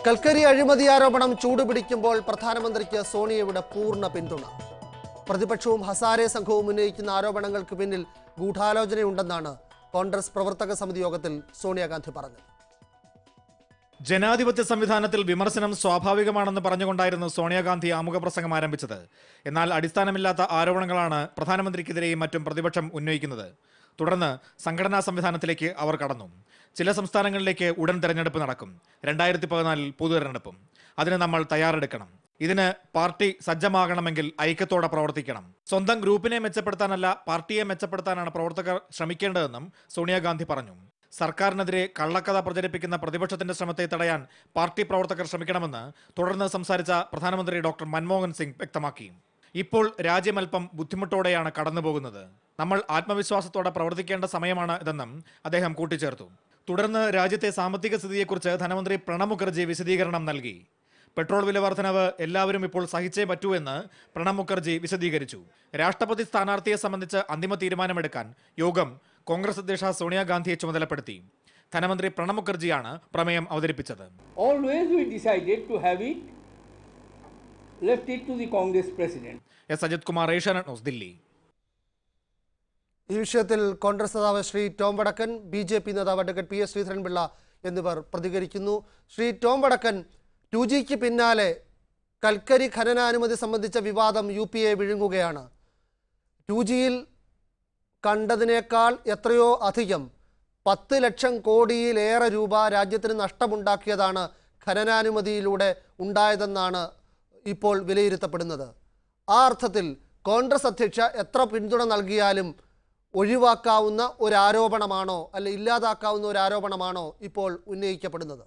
കൽക്കരി അഴിമതി ആരോപണം ചൂടുപിടിക്കുമ്പോൾ പ്രധാനമന്ത്രിക്ക് സോണിയയുടെ പൂർണ്ണ പിന്തുണ പ്രതിപക്ഷവും ഹസാരെ സംഘവും ഉന്നയിക്കുന്ന ആരോപണങ്ങൾക്ക് പിന്നിൽ ഗൂഢാലോചനയുണ്ടെന്നാണ് കോൺഗ്രസ് പ്രവർത്തക സമിതി യോഗത്തിൽ സോണിയാഗാന്ധി പറഞ്ഞത് ജനാധിപത്യ സംവിധാനത്തിൽ വിമർശനം സ്വാഭാവികമാണെന്ന് പറഞ്ഞുകൊണ്ടായിരുന്നു സോണിയാഗാന്ധി ആമുഖ പ്രസംഗം ആരംഭിച്ചത് എന്നാൽ അടിസ്ഥാനമില്ലാത്ത ആരോപണങ്ങളാണ് പ്രധാനമന്ത്രിക്കെതിരെയും മറ്റും പ്രതിപക്ഷം ഉന്നയിക്കുന്നത് തുടർന്ന് സംഘടനാ സംവിധാനത്തിലേക്ക് അവർ കടന്നു ചില സംസ്ഥാനങ്ങളിലേക്ക് ഉടൻ തെരഞ്ഞെടുപ്പ് നടക്കും രണ്ടായിരത്തി പതിനാലിൽ പൊതു തെരഞ്ഞെടുപ്പും അതിന് നമ്മൾ തയ്യാറെടുക്കണം ഇതിന് പാർട്ടി സജ്ജമാകണമെങ്കിൽ ഐക്യത്തോടെ പ്രവർത്തിക്കണം സ്വന്തം ഗ്രൂപ്പിനെ മെച്ചപ്പെടുത്താനല്ല പാർട്ടിയെ മെച്ചപ്പെടുത്താനാണ് പ്രവർത്തകർ ശ്രമിക്കേണ്ടതെന്നും സോണിയാഗാന്ധി പറഞ്ഞു സർക്കാരിനെതിരെ കള്ളക്കഥ പ്രചരിപ്പിക്കുന്ന പ്രതിപക്ഷത്തിന്റെ ശ്രമത്തെ തടയാൻ പാർട്ടി പ്രവർത്തകർ ശ്രമിക്കണമെന്ന് തുടർന്ന് സംസാരിച്ച പ്രധാനമന്ത്രി ഡോക്ടർ മൻമോഹൻ സിംഗ് വ്യക്തമാക്കി ഇപ്പോൾ രാജ്യമൽപ്പം ബുദ്ധിമുട്ടോടെയാണ് കടന്നുപോകുന്നത് നമ്മൾ ആത്മവിശ്വാസത്തോടെ പ്രവർത്തിക്കേണ്ട സമയമാണ് ഇതെന്നും അദ്ദേഹം കൂട്ടിച്ചേർത്തു തുടർന്ന് രാജ്യത്തെ സാമ്പത്തിക സ്ഥിതിയെക്കുറിച്ച് ധനമന്ത്രി പ്രണബ് മുഖർജി വിശദീകരണം നൽകി പെട്രോൾ വില വർധനവ് എല്ലാവരും ഇപ്പോൾ സഹിച്ചേ പറ്റൂ എന്ന് പ്രണബ് മുഖർജി വിശദീകരിച്ചു രാഷ്ട്രപതി സ്ഥാനാർത്ഥിയെ സംബന്ധിച്ച് അന്തിമ തീരുമാനമെടുക്കാൻ യോഗം കോൺഗ്രസ് അധ്യക്ഷ സോണിയാഗാന്ധിയെ ചുമതലപ്പെടുത്തി ധനമന്ത്രി പ്രണബ് മുഖർജിയാണ് പ്രമേയം അവതരിപ്പിച്ചത് Always we decided to have it, left it to the Congress president. S Ajith Kumar Asianet news Delhi ഈ വിഷയത്തിൽ കോൺഗ്രസ് നേതാവ് Shri Tom Vadakkan B J P നേതാവ് അഡ്വക്കേറ്റ് പി എസ് ശ്രീധരൻപിള്ള എന്നിവർ പ്രതികരിക്കുന്നു ശ്രീ ടോം വടക്കൻ ടു ജിക്ക് പിന്നാലെ കൽക്കരി ഖനനാനുമതി സംബന്ധിച്ച വിവാദം യു പി എ വിഴുങ്ങുകയാണ് ടു ജിയിൽ കണ്ടതിനേക്കാൾ എത്രയോ അധികം പത്ത് ലക്ഷം കോടിയിലേറെ രൂപ രാജ്യത്തിന് നഷ്ടമുണ്ടാക്കിയതാണ് ഖനനാനുമതിയിലൂടെ ഉണ്ടായതെന്നാണ് ഇപ്പോൾ വിലയിരുത്തപ്പെടുന്നത് ആ അർത്ഥത്തിൽ കോൺഗ്രസ് അധ്യക്ഷ എത്ര പിന്തുണ നൽകിയാലും ഒഴിവാക്കാവുന്ന ഒരു ആരോപണമാണോ അല്ലെ ഇല്ലാതാക്കാവുന്ന ഒരു ആരോപണമാണോ ഇപ്പോൾ ഉന്നയിക്കപ്പെടുന്നത്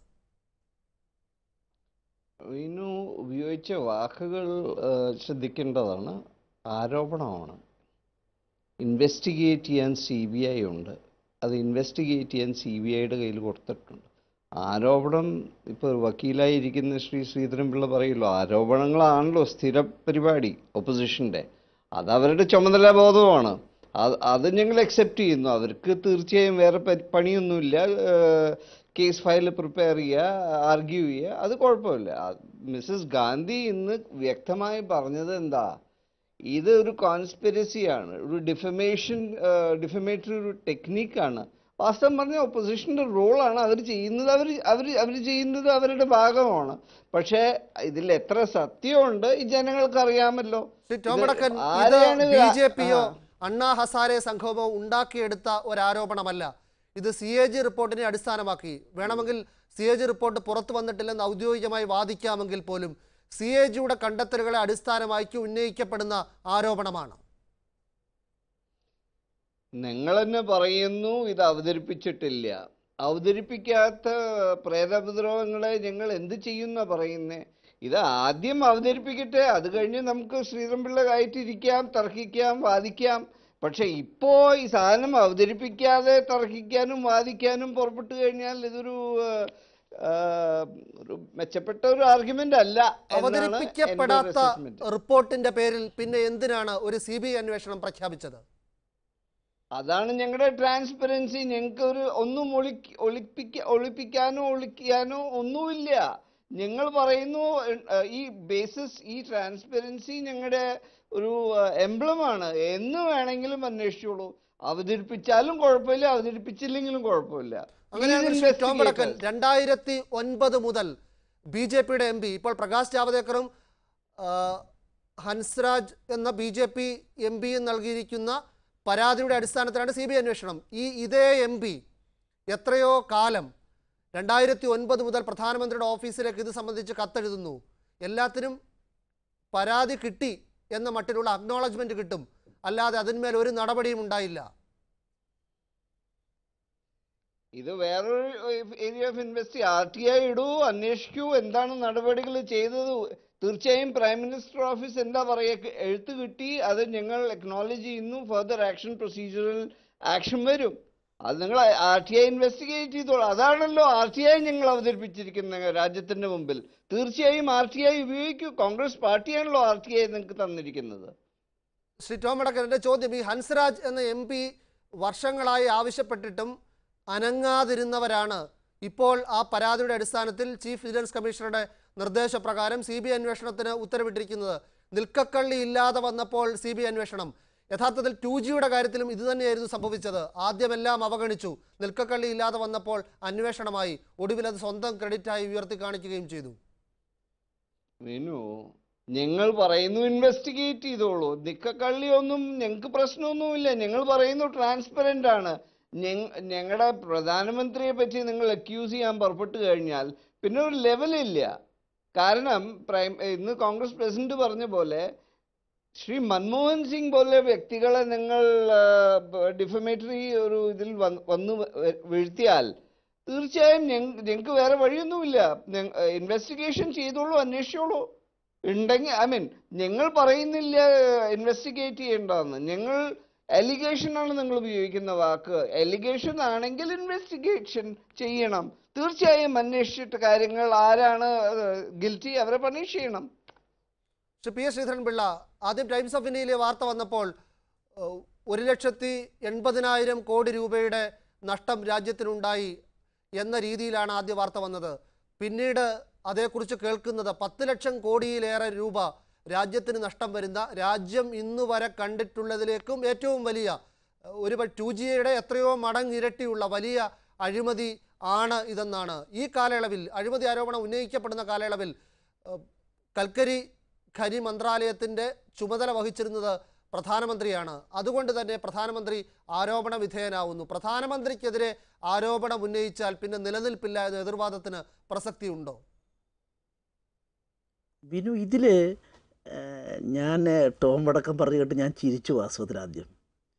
വിനു ഉപയോഗിച്ച വാക്കുകൾ ആ, ശ്രദ്ധിക്കേണ്ടതാണ് ആരോപണമാണ് ഇൻവെസ്റ്റിഗേറ്റ് ചെയ്യാൻ സി ബി ഐ ഉണ്ട് അത് ഇൻവെസ്റ്റിഗേറ്റ് ചെയ്യാൻ സി ബി ഐയുടെ കയ്യിൽ കൊടുത്തിട്ടുണ്ട് ആരോപണം ഇപ്പോൾ വക്കീലായിരിക്കുന്ന ശ്രീ ശ്രീധരൻപിള്ള പറയുമല്ലോ ആരോപണങ്ങളാണല്ലോ സ്ഥിര പരിപാടി ഒപ്പോസിഷൻ്റെ അത് അവരുടെ ചുമതലാബോധമാണ് അത് അത് ഞങ്ങൾ അക്സെപ്റ്റ് ചെയ്യുന്നു അവർക്ക് തീർച്ചയായും വേറെ പരി- പണിയൊന്നുമില്ല കേസ് ഫയൽ പ്രിപ്പയർ ചെയ്യുക ആർഗ്യൂ ചെയ്യുക അത് കുഴപ്പമില്ല മിസ്സസ് ഗാന്ധി ഇന്ന് വ്യക്തമായി പറഞ്ഞത് എന്താ ഇത് ഒരു കോൺസ്പിരസിയാണ് ഒരു ഡിഫമേഷൻ ഡിഫമേറ്ററി ഒരു ടെക്നിക്കാണ് വാസ്തവം പറഞ്ഞ ഒപ്പോസിഷൻ്റെ റോളാണ് അവർ ചെയ്യുന്നത് അവർ അവർ അവർ ചെയ്യുന്നത് അവരുടെ ഭാഗമാണ് പക്ഷേ ഇതിൽ എത്ര സത്യമുണ്ട് ഈ ജനങ്ങൾക്ക് അറിയാമല്ലോ ശ്രീ ടോം ഇത് വടക്കൻ ഇത് ആരെയാണ് ബി ജെ പിയോ ആ. അണ്ണാ ഹസാരെ സംഘമോ ഉണ്ടാക്കിയെടുത്ത ഒരാരോപണമല്ല ഇത് സി എ ജി റിപ്പോർട്ടിനെ അടിസ്ഥാനമാക്കി വേണമെങ്കിൽ സി എ ജി റിപ്പോർട്ട് പുറത്തു വന്നിട്ടില്ലെന്ന് ഔദ്യോഗികമായി വാദിക്കാമെങ്കിൽ പോലും സി എ ജിയുടെ കണ്ടെത്തലുകളെ അടിസ്ഥാനമാക്കി ഉന്നയിക്കപ്പെടുന്ന ആരോപണമാണ് നിങ്ങൾ തന്നെ പറയുന്നു ഇത് അവതരിപ്പിച്ചിട്ടില്ല അവതരിപ്പിക്കാത്ത പ്രേതോപദ്രവങ്ങളെ ഞങ്ങൾ എന്ത് ചെയ്യുന്ന പറയുന്നേ ഇത് ആദ്യം അവതരിപ്പിക്കട്ടെ അത് കഴിഞ്ഞ് നമുക്ക് ശ്രീധരൻപിള്ള കയറ്റിരിക്കാം തർക്കിക്കാം വാദിക്കാം പക്ഷെ ഇപ്പോ ഈ സാധനം അവതരിപ്പിക്കാതെ തർക്കിക്കാനും വാദിക്കാനും പുറപ്പെട്ടു കഴിഞ്ഞാൽ ഇതൊരു ആ, ഒരു മെച്ചപ്പെട്ട ഒരു ആർഗ്യുമെന്റ് അല്ല എന്നാണ് എൻ്റെ ഒരു അവതരിപ്പിക്കപ്പെടാത്ത assessment. റിപ്പോർട്ടിന്റെ പേരിൽ പിന്നെ എന്തിനാണ് ഒരു സി ബി ഐ അന്വേഷണം പ്രഖ്യാപിച്ചത് അതാണ് ഞങ്ങളുടെ ട്രാൻസ്പെറൻസി ഞങ്ങൾക്ക് ഒരു ഒന്നും ഒളി ഒളിപ്പിക്ക ഒളിപ്പിക്കാനോ ഒളിക്കാനോ ഒന്നുമില്ല ഞങ്ങൾ പറയുന്നു ഏഹ്, ഈ ബേസിസ് ഈ ട്രാൻസ്പെറൻസി ഞങ്ങളുടെ ഒരു എംബ്ലമാണ് എന്ന് വേണമെങ്കിലും അന്വേഷിച്ചോളൂ അവതരിപ്പിച്ചാലും കുഴപ്പമില്ല അവതരിപ്പിച്ചില്ലെങ്കിലും കുഴപ്പമില്ല അങ്ങനെയാണെങ്കിൽ Please Shri Tom Vadakkan investigate us. രണ്ടായിരത്തി ഒൻപത് മുതൽ ബി ജെ പിയുടെ എം പി ഇപ്പോൾ പ്രകാശ് ജാവദേക്കറും ആ, ഹൻസ്രാജ് എന്ന ബി ജെ പി എം പിയും നൽകിയിരിക്കുന്ന പരാതിയുടെ അടിസ്ഥാനത്തിലാണ് സി ബി ഐ അന്വേഷണം ഈ ഇതേ എം പി എത്രയോ കാലം രണ്ടായിരത്തി ഒൻപത് മുതൽ പ്രധാനമന്ത്രിയുടെ ഓഫീസിലേക്ക് ഇത് സംബന്ധിച്ച് കത്തെഴുതുന്നു എല്ലാത്തിനും പരാതി കിട്ടി എന്ന മട്ടിലുള്ള അക്നോളജ്മെന്റ് കിട്ടും അല്ലാതെ അതിന്മേൽ ഒരു നടപടിയും ഉണ്ടായില്ല ഇത് വേറൊരു area of invest R T I ഇടൂ അന്വേഷിക്കൂ എന്താണ് നടപടികൾ ചെയ്തത് തീർച്ചയായും പ്രൈം മിനിസ്റ്റർ ഓഫീസ് എന്താ പറയുക എഴുത്ത് കിട്ടി അത് ഞങ്ങൾ അക്നോളജ് ചെയ്യുന്നു ഫർദർ ആക്ഷൻ പ്രൊസീജിയറൽ ആക്ഷൻ വരും അത് നിങ്ങൾ ആർ ടി ഐ ഇൻവെസ്റ്റിഗേറ്റ് ചെയ്തോളൂ അതാണല്ലോ ആർ ടി ഐ ഞങ്ങൾ അവതരിപ്പിച്ചിരിക്കുന്ന രാജ്യത്തിന്റെ മുമ്പിൽ തീർച്ചയായും ആർ ടി ഐ ഉപയോഗിക്കൂ കോൺഗ്രസ് പാർട്ടിയാണല്ലോ ആർ ടി ഐ നിങ്ങൾക്ക് തന്നിരിക്കുന്നത് ശ്രീ ടോം വടക്കൻ എൻ്റെ ചോദ്യം ഈ ഹൻസ്രാജ് എന്ന എം പി വർഷങ്ങളായി ആവശ്യപ്പെട്ടിട്ടും അനങ്ങാതിരുന്നവരാണ് ഇപ്പോൾ ആ പരാതിയുടെ അടിസ്ഥാനത്തിൽ ചീഫ് വിജിലൻസ് കമ്മീഷണറുടെ നിർദ്ദേശപ്രകാരം സി ബി ഐ അന്വേഷണത്തിന് ഉത്തരവിട്ടിരിക്കുന്നത് നിൽക്കക്കള്ളി ഇല്ലാതെ വന്നപ്പോൾ സി ബി ഐ അന്വേഷണം യഥാർത്ഥത്തിൽ ടു ജിയുടെ കാര്യത്തിലും ഇതുതന്നെയായിരുന്നു സംഭവിച്ചത് ആദ്യമെല്ലാം അവഗണിച്ചു നിൽക്കക്കള്ളി ഇല്ലാതെ വന്നപ്പോൾ അന്വേഷണമായി ഒടുവിൽ അത് സ്വന്തം ക്രെഡിറ്റായി ഉയർത്തി കാണിക്കുകയും ചെയ്തു വിനു ഞങ്ങൾ പറയുന്നു ഇൻവെസ്റ്റിഗേറ്റ് ചെയ്തോളൂ നിക്കക്കള്ളിയൊന്നും ഞങ്ങൾക്ക് പ്രശ്നമൊന്നുമില്ല ഞങ്ങൾ പറയുന്നു ട്രാൻസ്പെറൻ്റ് ആണ് ഞങ്ങളുടെ പ്രധാനമന്ത്രിയെ പറ്റി നിങ്ങൾ അക്യൂസ് ചെയ്യാൻ പുറപ്പെട്ടു കഴിഞ്ഞാൽ പിന്നെ ഒരു ലെവലില്ല കാരണം പ്രൈം ഇന്ന് കോൺഗ്രസ് പ്രസിഡന്റ് പറഞ്ഞ പോലെ ശ്രീ മൻമോഹൻ സിംഗ് പോലെ വ്യക്തികളെ നിങ്ങൾ ഡിഫമേറ്ററി ഒരു ഇതിൽ വന്ന് വന്ന് വീഴ്ത്തിയാൽ തീർച്ചയായും ഞങ്ങൾക്ക് വേറെ വഴിയൊന്നുമില്ല ഇൻവെസ്റ്റിഗേഷൻ ചെയ്തോളൂ അന്വേഷിച്ചോളൂ ഉണ്ടെങ്കിൽ ഐ മീൻ ഞങ്ങൾ പറയുന്നില്ല ഇൻവെസ്റ്റിഗേറ്റ് ചെയ്യേണ്ടതെന്ന് ഞങ്ങൾ എലിഗേഷൻ ആണ് നിങ്ങൾ ഉപയോഗിക്കുന്ന വാക്ക് എലിഗേഷൻ ആണെങ്കിൽ ഇൻവെസ്റ്റിഗേഷൻ ചെയ്യണം തീർച്ചയായും അന്വേഷിച്ചിട്ട് കാര്യങ്ങൾ ആരാണ് ഗിൽറ്റി അവരെ പണിഷ് ചെയ്യണം ശ്രീ പി എസ് ശ്രീധരൻപിള്ള ആദ്യം ടൈംസ് ഓഫ് ഇന്ത്യയിലെ വാർത്ത വന്നപ്പോൾ ഏഹ്, ഒരു ലക്ഷത്തി എൺപതിനായിരം കോടി രൂപയുടെ നഷ്ടം രാജ്യത്തിനുണ്ടായി എന്ന രീതിയിലാണ് ആദ്യ വാർത്ത വന്നത് പിന്നീട് അതേക്കുറിച്ച് കേൾക്കുന്നത് പത്ത് ലക്ഷം കോടിയിലേറെ രൂപ രാജ്യത്തിന് നഷ്ടം വരുന്ന രാജ്യം ഇന്നു വരെ കണ്ടിട്ടുള്ളതിലേക്കും ഏറ്റവും വലിയ ഏഹ്, ഒരു ടു ജിയുടെ എത്രയോ മടങ്ങിരട്ടിയുള്ള വലിയ അഴിമതി ആണ് ഇതെന്നാണ് ഈ കാലയളവിൽ അഴിമതി ആരോപണം ഉന്നയിക്കപ്പെടുന്ന കാലയളവിൽ ഏഹ്, കൽക്കരി ഖനി മന്ത്രാലയത്തിൻ്റെ ചുമതല വഹിച്ചിരുന്നത് പ്രധാനമന്ത്രിയാണ് അതുകൊണ്ട് തന്നെ പ്രധാനമന്ത്രി ആരോപണ വിധേയനാവുന്നു പ്രധാനമന്ത്രിക്കെതിരെ ആരോപണം ഉന്നയിച്ചാൽ പിന്നെ നിലനിൽപ്പില്ല എന്ന എതിർവാദത്തിന് പ്രസക്തിയുണ്ടോ വിനു ഇതിൽ ഞാൻ ടോം വടക്കം പറഞ്ഞു കേട്ട് ഞാൻ ചിരിച്ചു വാസ്തവത്തിൽ ആദ്യം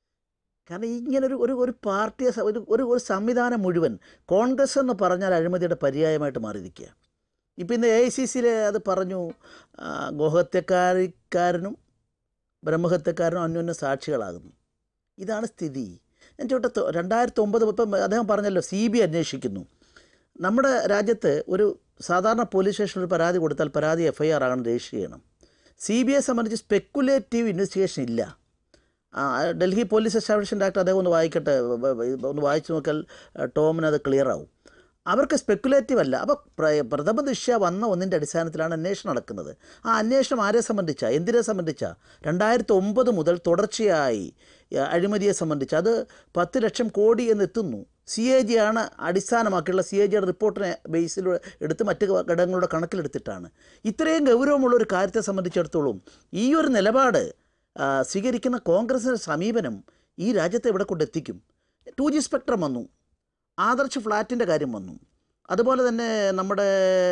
കാരണം ഇങ്ങനൊരു ഒരു ഒരു പാർട്ടിയെ സ- ഒരു ഒരു ഒരു സംവിധാനം മുഴുവൻ കോൺഗ്രസ് എന്ന് പറഞ്ഞാൽ അഴിമതിയുടെ പര്യായമായിട്ട് മാറിയിരിക്കുക ഇപ്പം ഇന്ന് എ ഐ സി സിയിൽ അത് പറഞ്ഞു ആ, ഗോഹത്യക്കാരിക്കാരനും ബ്രഹ്മഹത്യക്കാരനും അന്യോന്യം സാക്ഷികളാകുന്നു ഇതാണ് സ്ഥിതി ഞാൻ ചോട്ടെ രണ്ടായിരത്തി ഒമ്പത് ഇപ്പം അദ്ദേഹം പറഞ്ഞല്ലോ സി ബി അന്വേഷിക്കുന്നു നമ്മുടെ രാജ്യത്ത് ഒരു സാധാരണ പോലീസ് സ്റ്റേഷനിൽ ഒരു പരാതി കൊടുത്താൽ പരാതി എഫ് ഐ ആർ ആണ് രജിസ്റ്റർ ചെയ്യണം സി ബി ഐ സംബന്ധിച്ച് സ്പെക്കുലേറ്റീവ് ഇൻവെസ്റ്റിഗേഷൻ ഇല്ല ആ, ഡൽഹി പോലീസ് എസ്റ്റാബ്ലിഷ്മെൻറ്റ് ആക്ട് അദ്ദേഹം ഒന്ന് വായിക്കട്ടെ വ- വ- ഒന്ന് വായിച്ചു നോക്കിയാൽ ആ, ടോമിന് അത് ക്ലിയർ ആവും അവർക്ക് സ്പെക്കുലേറ്റീവ് അല്ല അപ്പോൾ പ്ര- പ്രഥമ ദൃശ്യ വന്ന ഒന്നിൻ്റെ അടിസ്ഥാനത്തിലാണ് അന്വേഷണം നടക്കുന്നത് ആ അന്വേഷണം ആരെ സംബന്ധിച്ച എന്തിനെ സംബന്ധിച്ച രണ്ടായിരത്തി ഒമ്പത് മുതൽ തുടർച്ചയായി ആ, അഴിമതിയെ സംബന്ധിച്ച് അത് പത്ത് ലക്ഷം കോടി എന്ന് എത്തുന്നു സി എ ജി ആണ് അടിസ്ഥാനമാക്കിയുള്ള സി എ ജിയുടെ റിപ്പോർട്ടിനെ ബേസിൽ എടുത്ത് മറ്റ് ഘടകങ്ങളുടെ കണക്കിലെടുത്തിട്ടാണ് ഇത്രയും ഗൗരവമുള്ള ഒരു കാര്യത്തെ സംബന്ധിച്ചിടത്തോളം ഈ ഒരു നിലപാട് ആ, സ്വീകരിക്കുന്ന കോൺഗ്രസിൻ്റെ സമീപനം ഈ രാജ്യത്തെ ഇവിടെ കൊണ്ടെത്തിക്കും ടു ജി സ്പെക്ട്രം വന്നു ആദർശ് ഫ്ലാറ്റിൻ്റെ കാര്യം വന്നു അതുപോലെ തന്നെ നമ്മുടെ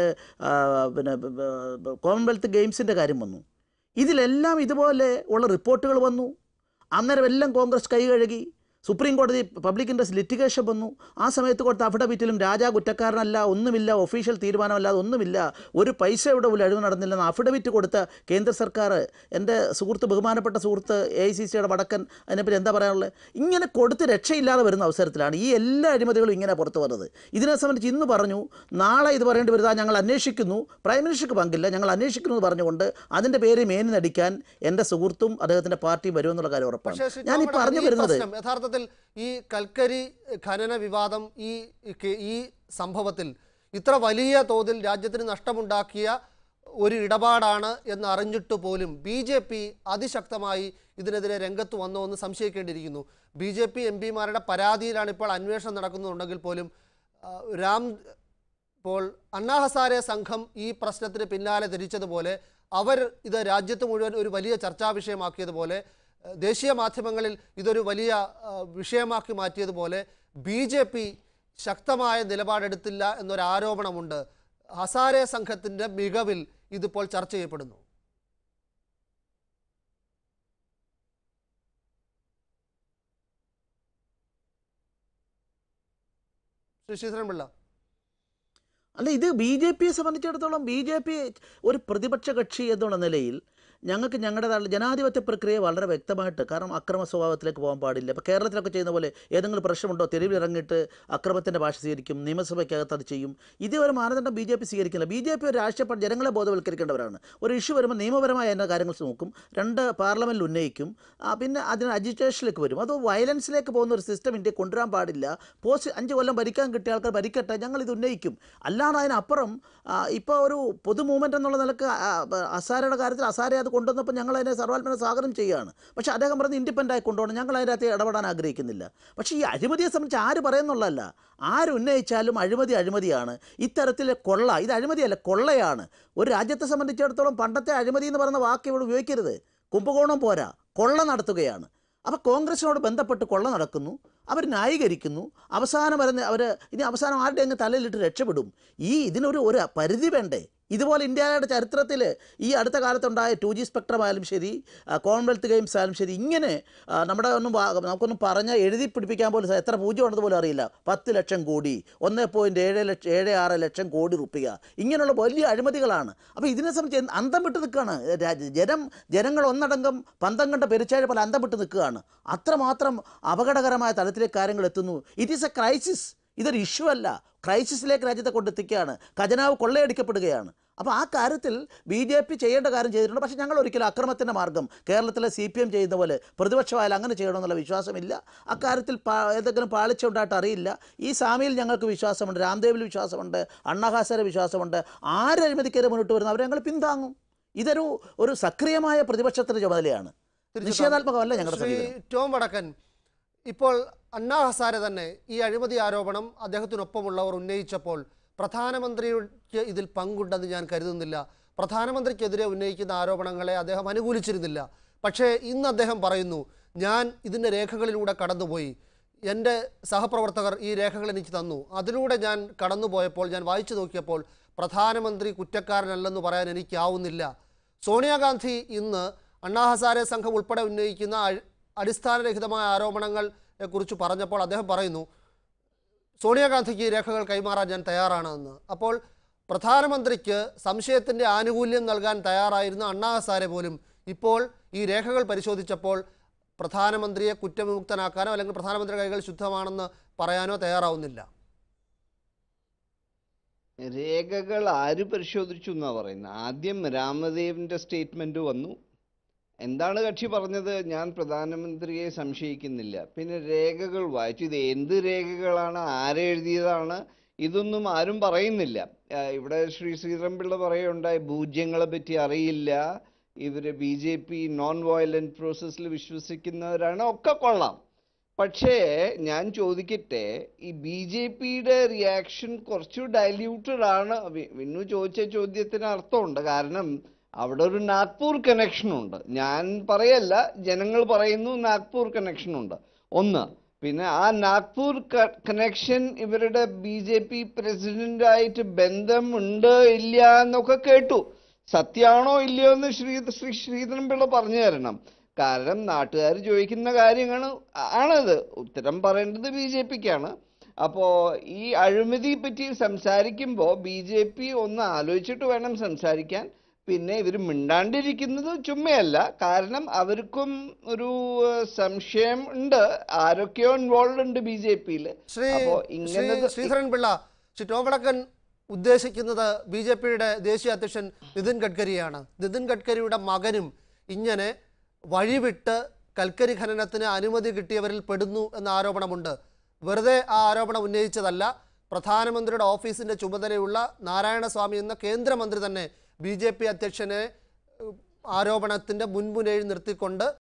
ആ, പിന്നെ ബ- ബ- കോമൺവെൽത്ത് ഗെയിംസിൻ്റെ കാര്യം വന്നു ഇതിലെല്ലാം ഇതുപോലെ ഉള്ള റിപ്പോർട്ടുകൾ വന്നു അന്നേരം എല്ലാം കോൺഗ്രസ് കൈ കഴുകി സുപ്രീം കോടതി പബ്ലിക് ഇൻട്രസ്റ്റ് ലിറ്റിഗേഷൻ വന്നു ആ സമയത്ത് കൊടുത്ത അഫിഡവിറ്റിലും രാജാ കുറ്റക്കാരനല്ല ഒന്നുമില്ല ഒഫീഷ്യൽ തീരുമാനമല്ലാതെ ഒന്നുമില്ല ഒരു പൈസ ഇവിടെ പോലും അഴിവ് നടന്നില്ലെന്ന് അഫിഡവിറ്റ് കൊടുത്ത കേന്ദ്ര സർക്കാർ എൻ്റെ സുഹൃത്ത് ബഹുമാനപ്പെട്ട സുഹൃത്ത് എ ഐ സി സിയുടെ വടക്കൻ അതിനെപ്പറ്റി എന്താ പറയാനുള്ളത് ഇങ്ങനെ കൊടുത്ത് രക്ഷയില്ലാതെ വരുന്ന അവസരത്തിലാണ് ഈ എല്ലാ അഴിമതികളും ഇങ്ങനെ പുറത്തു വന്നത് ഇതിനെ സംബന്ധിച്ച് ഇന്ന് പറഞ്ഞു നാളെ ഇത് പറയേണ്ടി വരുതാ ഞങ്ങൾ അന്വേഷിക്കുന്നു പ്രൈം മിനിസ്റ്റർക്ക് പങ്കില്ല ഞങ്ങൾ അന്വേഷിക്കുന്നു എന്ന് പറഞ്ഞുകൊണ്ട് അതിൻ്റെ പേര് മേനി നടിക്കാൻ എൻ്റെ സുഹൃത്തും അദ്ദേഹത്തിൻ്റെ പാർട്ടിയും വരുമെന്നുള്ള കാര്യം ഉറപ്പാണ് പക്ഷേ ശ്രീ ഞാൻ ഈ ടോം പറഞ്ഞു ഈ വരുന്നത് പ്രശ്നം യഥാർത്ഥത്തിൽ ഈ കൽക്കരി ഖനന വിവാദം ഈ ഈ- ഈ സംഭവത്തിൽ ഇത്ര വലിയ തോതിൽ രാജ്യത്തിന് നഷ്ടമുണ്ടാക്കിയ ഒരു ഇടപാടാണ് എന്ന് അറിഞ്ഞിട്ട് പോലും ബി ജെ പി അതിശക്തമായി ഇതിനെതിരെ രംഗത്ത് വന്നോ എന്ന് സംശയിക്കേണ്ടിയിരിക്കുന്നു ബി ജെ പി എം പിമാരുടെ പരാതിയിലാണ് ഇപ്പോൾ അന്വേഷണം നടക്കുന്നുണ്ടെങ്കിൽ പോലും ആ, രാം ഇപ്പോൾ അണ്ണാ ഹസാരെ സംഘം ഈ പ്രശ്നത്തിന് പിന്നാലെ തിരിച്ചതുപോലെ അവർ ഇത് രാജ്യത്ത് മുഴുവൻ ഒരു വലിയ ചർച്ചാ വിഷയമാക്കിയതുപോലെ ഏഹ്, ദേശീയ മാധ്യമങ്ങളിൽ ഇതൊരു വലിയ ആ, വിഷയമാക്കി മാറ്റിയതുപോലെ ബി ജെ പി ശക്തമായ നിലപാടെടുത്തില്ല എന്നൊരു ആരോപണമുണ്ട് ഹസാരെ സംഘത്തിൻ്റെ മികവിൽ ഇതിപ്പോൾ ചർച്ച ചെയ്യപ്പെടുന്നു ശ്രീ ശ്രീധരൻപിള്ള അല്ല ഇത് ബി ജെ പിയെ സംബന്ധിച്ചിടത്തോളം ബി ജെ പി ഒരു പ്രതിപക്ഷ കക്ഷി എന്നുള്ള നിലയിൽ ഞങ്ങൾക്ക് ഞങ്ങളുടേതായ ജനാധിപത്യ പ്രക്രിയ വളരെ വ്യക്തമായിട്ട് കാരണം അക്രമ സ്വഭാവത്തിലേക്ക് പോകാൻ പാടില്ല ഇപ്പോൾ കേരളത്തിലൊക്കെ ചെയ്യുന്ന പോലെ ഏതെങ്കിലും പ്രശ്നമുണ്ടോ തെരുവിൽ ഇറങ്ങിയിട്ട് അക്രമത്തിൻ്റെ ഭാഷ സ്വീകരിക്കും നിയമസഭയ്ക്കകത്ത് അത് ചെയ്യും ഇതേ ഒരു മാനദണ്ഡം ബി ജെ പി സ്വീകരിക്കില്ല ബി ജെ പി ഒരു രാഷ്ട്രീയ പാർട്ടി ജനങ്ങളെ ബോധവൽക്കരിക്കേണ്ടവരാണ് ഒരു ഇഷ്യൂ വരുമ്പോൾ നിയമപരമായ എല്ലാ കാര്യങ്ങൾ നോക്കും രണ്ട് പാർലമെൻറ്റിൽ ഉന്നയിക്കും ആ, പിന്നെ അതിന് അജിറ്റേഷനിലേക്ക് വരും അത് വയലൻസിലേക്ക് പോകുന്ന ഒരു സിസ്റ്റം ഇന്ത്യ കൊണ്ടുവരാൻ പാടില്ല പോസ്റ്റ് അഞ്ച് കൊല്ലം ഭരിക്കാൻ കിട്ടിയ ആൾക്കാർ ഭരിക്കട്ടെ ഞങ്ങൾ ഇത് ഉന്നയിക്കും അല്ലാതെ അതിനപ്പുറം ഇപ്പോൾ ഒരു പൊതു മൂവ്മെൻ്റ് എന്നുള്ള നിലക്ക് ആ, ബ- അസാരയുടെ കാര്യത്തിൽ അസാര അത് കൊണ്ടുവന്നപ്പോൾ ഞങ്ങൾ അതിനെ സർവാത്മന സ്വാഗതം ചെയ്യുകയാണ് പക്ഷേ അദ്ദേഹം പറഞ്ഞ് ഇൻഡിപെൻഡൻ്റ് ആയി കൊണ്ടുപോകണം ഞങ്ങൾ അതിനകത്ത് ഇടപെടാൻ ആഗ്രഹിക്കുന്നില്ല പക്ഷേ ഈ അഴിമതിയെ സംബന്ധിച്ച് ആര് പറയുന്നുള്ളതല്ല ആര് ഉന്നയിച്ചാലും അഴിമതി അഴിമതിയാണ് ഇത്തരത്തിലെ കൊള്ള ഇത് അഴിമതിയല്ല കൊള്ളയാണ് ഒരു രാജ്യത്തെ സംബന്ധിച്ചിടത്തോളം പണ്ടത്തെ അഴിമതി എന്ന് പറയുന്ന വാക്ക് ഇവിടെ ഉപയോഗിക്കരുത് കുംഭകോണം പോരാ കൊള്ള നടത്തുകയാണ് അപ്പോൾ കോൺഗ്രസിനോട് ബന്ധപ്പെട്ട് കൊള്ള നടക്കുന്നു അവർ ന്യായീകരിക്കുന്നു അവസാനം വരുന്ന അവർ ഇനി അവസാനം ആരുടെ അങ്ങ് തലയിലിട്ട് രക്ഷപ്പെടും ഈ ഇതിനൊരു ഒരു പരിധി വേണ്ടേ ഇതുപോലെ ഇന്ത്യയുടെ ചരിത്രത്തിൽ ഈ അടുത്ത കാലത്തുണ്ടായ ടു ജി സ്പെക്ട്രം ആയാലും ശരി ആ, കോമൺവെൽത്ത് ഗെയിംസ് ആയാലും ശരി ഇങ്ങനെ ആ, നമ്മുടെ ഒന്നും വാ- നമുക്കൊന്നും പറഞ്ഞാൽ എഴുതി പിടിപ്പിക്കാൻ പോലും സ- എത്ര പൂജ്യം ഉണ്ടെന്ന് പോലും അറിയില്ല പത്ത് ലക്ഷം കോടി ഒന്ന് പോയിൻറ്റ് ഏഴ് ലക്ഷം ഏഴ് ആറ് ലക്ഷം കോടി റുപ്യ ഇങ്ങനെയുള്ള വലിയ അഴിമതികളാണ് അപ്പോൾ ഇതിനെ സംബന്ധിച്ച് എന്ത് അന്തം വിട്ട് നിൽക്കുകയാണ് രാജ്യ- ജനം ജനങ്ങൾ ഒന്നടങ്കം പന്തം കണ്ട പെരുച്ചാഴ പോലെ അന്തം വിട്ട് നിൽക്കുകയാണ് അത്രമാത്രം അപകടകരമായ തലത്തിലേക്ക് കാര്യങ്ങൾ എത്തുന്നു ഇറ്റ് ഈസ് എ ക്രൈസിസ് ഇതൊരു ഇഷ്യൂ അല്ല ക്രൈസിസിലേക്ക് രാജ്യത്തെ കൊണ്ടെത്തിക്കുകയാണ് ഖജനാവ് കൊള്ളയടിക്കപ്പെടുകയാണ് അപ്പോൾ ആ കാര്യത്തിൽ ബി ജെ പി ചെയ്യേണ്ട കാര്യം ചെയ്തിട്ടുണ്ട് പക്ഷേ ഞങ്ങൾ ഒരിക്കലും അക്രമത്തിൻ്റെ മാർഗം കേരളത്തിലെ സി പി എം ചെയ്യുന്ന പോലെ പ്രതിപക്ഷമായാലും അങ്ങനെ ചെയ്യണമെന്നുള്ള വിശ്വാസമില്ല അക്കാര്യത്തിൽ പാ ഏതെങ്കിലും പാളിച്ച ഉണ്ടായിട്ട് അറിയില്ല ഈ സ്വാമിയിൽ ഞങ്ങൾക്ക് വിശ്വാസമുണ്ട് രാംദേവിൽ വിശ്വാസമുണ്ട് അണ്ണഹാസര വിശ്വാസമുണ്ട് ആര് അഴിമതിക്കെതിരെ മുന്നോട്ട് വരുന്നു അവരെ ഞങ്ങൾ പിന്താങ്ങും ഇതൊരു ഒരു സക്രിയമായ പ്രതിപക്ഷത്തിൻ്റെ ചുമതലയാണ് നിഷേധാത്മകമല്ല ഞങ്ങളുടെ ശ്രീ സമീപനം ടോം വടക്കൻ ഇപ്പോൾ അണ്ണാ ഹസാരെ തന്നെ ഈ അഴിമതി ആരോപണം അദ്ദേഹത്തിനൊപ്പമുള്ളവർ ഉന്നയിച്ചപ്പോൾ പ്രധാനമന്ത്രിക്ക് ഇതിൽ പങ്കുണ്ടെന്ന് ഞാൻ കരുതുന്നില്ല പ്രധാനമന്ത്രിക്കെതിരെ ഉന്നയിക്കുന്ന ആരോപണങ്ങളെ അദ്ദേഹം അനുകൂലിച്ചിരുന്നില്ല പക്ഷേ ഇന്ന് അദ്ദേഹം പറയുന്നു ഞാൻ ഇതിൻ്റെ രേഖകളിലൂടെ കടന്നുപോയി എൻ്റെ സഹപ്രവർത്തകർ ഈ രേഖകൾ എനിക്ക് തന്നു അതിലൂടെ ഞാൻ കടന്നുപോയപ്പോൾ ഞാൻ വായിച്ചു നോക്കിയപ്പോൾ പ്രധാനമന്ത്രി കുറ്റക്കാരനല്ലെന്ന് പറയാൻ എനിക്കാവുന്നില്ല സോണിയാഗാന്ധി ഇന്ന് അണ്ണാ ഹസാരെ സംഘം ഉൾപ്പെടെ ഉന്നയിക്കുന്ന അഴി- അടിസ്ഥാനരഹിതമായ ആരോപണങ്ങളെ കുറിച്ച് പറഞ്ഞപ്പോൾ അദ്ദേഹം പറയുന്നു സോണിയാഗാന്ധിക്ക് ഈ രേഖകൾ കൈമാറാൻ ഞാൻ തയ്യാറാണെന്ന് അപ്പോൾ പ്രധാനമന്ത്രിക്ക് സംശയത്തിൻ്റെ ആനുകൂല്യം നൽകാൻ തയ്യാറായിരുന്ന അണ്ണാ ഹസാരെ പോലും ഇപ്പോൾ ഈ രേഖകൾ പരിശോധിച്ചപ്പോൾ പ്രധാനമന്ത്രിയെ കുറ്റവിമുക്തനാക്കാനോ അല്ലെങ്കിൽ പ്രധാനമന്ത്രി കൈകൾ ശുദ്ധമാണെന്ന് പറയാനോ തയ്യാറാവുന്നില്ല രേഖകൾ ആര് പരിശോധിച്ചു എന്നാ പറയുന്നത് ആദ്യം രാമദേവിന്റെ സ്റ്റേറ്റ്മെന്റ് വന്നു എന്താണ് കക്ഷി പറഞ്ഞത് ഞാൻ പ്രധാനമന്ത്രിയെ സംശയിക്കുന്നില്ല പിന്നെ രേഖകൾ വായിച്ചു ഇത് എന്ത് രേഖകളാണ് ആരെഴുതിയതാണ് ഇതൊന്നും ആരും പറയുന്നില്ല ആ, ഇവിടെ ശ്രീ ശ്രീധരൻപിള്ള പറയുണ്ടായി ഭൂജ്യങ്ങളെ പറ്റി അറിയില്ല ഇവര് B J P non violent പ്രോസസ്സിൽ വിശ്വസിക്കുന്നവരാണ് ഒക്കെ കൊള്ളാം പക്ഷേ ഞാൻ ചോദിക്കട്ടെ ഈ ബി ജെ പിയുടെ റിയാക്ഷൻ കുറച്ച് ഡൈല്യൂട്ടഡ് ആണ് വി- വിന്നു ചോദിച്ച ചോദ്യത്തിന് അർത്ഥമുണ്ട് കാരണം അവിടെ ഒരു നാഗ്പൂർ കണക്ഷൻ ഉണ്ട് ഞാൻ പറയല്ല ജനങ്ങൾ പറയുന്നു നാഗ്പൂർ കണക്ഷൻ ഉണ്ട് ഒന്ന് പിന്നെ ആ നാഗ്പൂർ കണക്ഷൻ ഇവരുടെ ബി ജെ പി പ്രസിഡന്റായിട്ട് ബന്ധമുണ്ട് ഇല്ല എന്നൊക്കെ കേട്ടു സത്യാണോ ഇല്ലയോ എന്ന് ശ്രീ ശ്രീ ശ്രീധരൻപിള്ള പറഞ്ഞു തരണം കാരണം നാട്ടുകാർ ചോദിക്കുന്ന കാര്യങ്ങൾ ആണത് ഉത്തരം പറയേണ്ടത് ബി ജെ പിക്കാണ് അപ്പോൾ ഈ അഴിമതി പറ്റി സംസാരിക്കുമ്പോൾ ബി ജെ പി ഒന്ന് ആലോചിച്ചിട്ട് വേണം സംസാരിക്കാൻ പിന്നെ ഇവർ മിണ്ടാണ്ടിരിക്കുന്നത് ചുമ്മയല്ല കാരണം അവർക്കും ഒരു ഏഹ്, സംശയം ഉണ്ട് ആരൊക്കെയോ ഇൻവോൾവ് ഉണ്ട് ബി ജെ പിയിൽ ശ്രീ അപ്പോ ശ്രീ ഇങ്ങനെ ശ്രീധരൻ പിള്ള ശ്രീ ടോം വടക്കൻ ഉദ്ദേശിക്കുന്നത് ബി ജെ പിയുടെ ദേശീയ അധ്യക്ഷൻ നിതിൻ ഗഡ്കരിയാണ് നിതിൻ ഗഡ്കരിയുടെ മകനും ഇങ്ങനെ വഴിവിട്ട് കൽക്കരി ഖനനത്തിന് അനുമതി കിട്ടിയവരിൽ പെടുന്നു എന്ന ആരോപണമുണ്ട് വെറുതെ ആ ആരോപണം ഉന്നയിച്ചതല്ല പ്രധാനമന്ത്രിയുടെ ഓഫീസിന്റെ ചുമതലയുള്ള നാരായണസ്വാമി എന്ന കേന്ദ്രമന്ത്രി തന്നെ ബി ജെ പി അധ്യക്ഷനെ ഏഹ്, ആരോപണത്തിന്റെ മുൻമുനയിൽ നിർത്തിക്കൊണ്ട്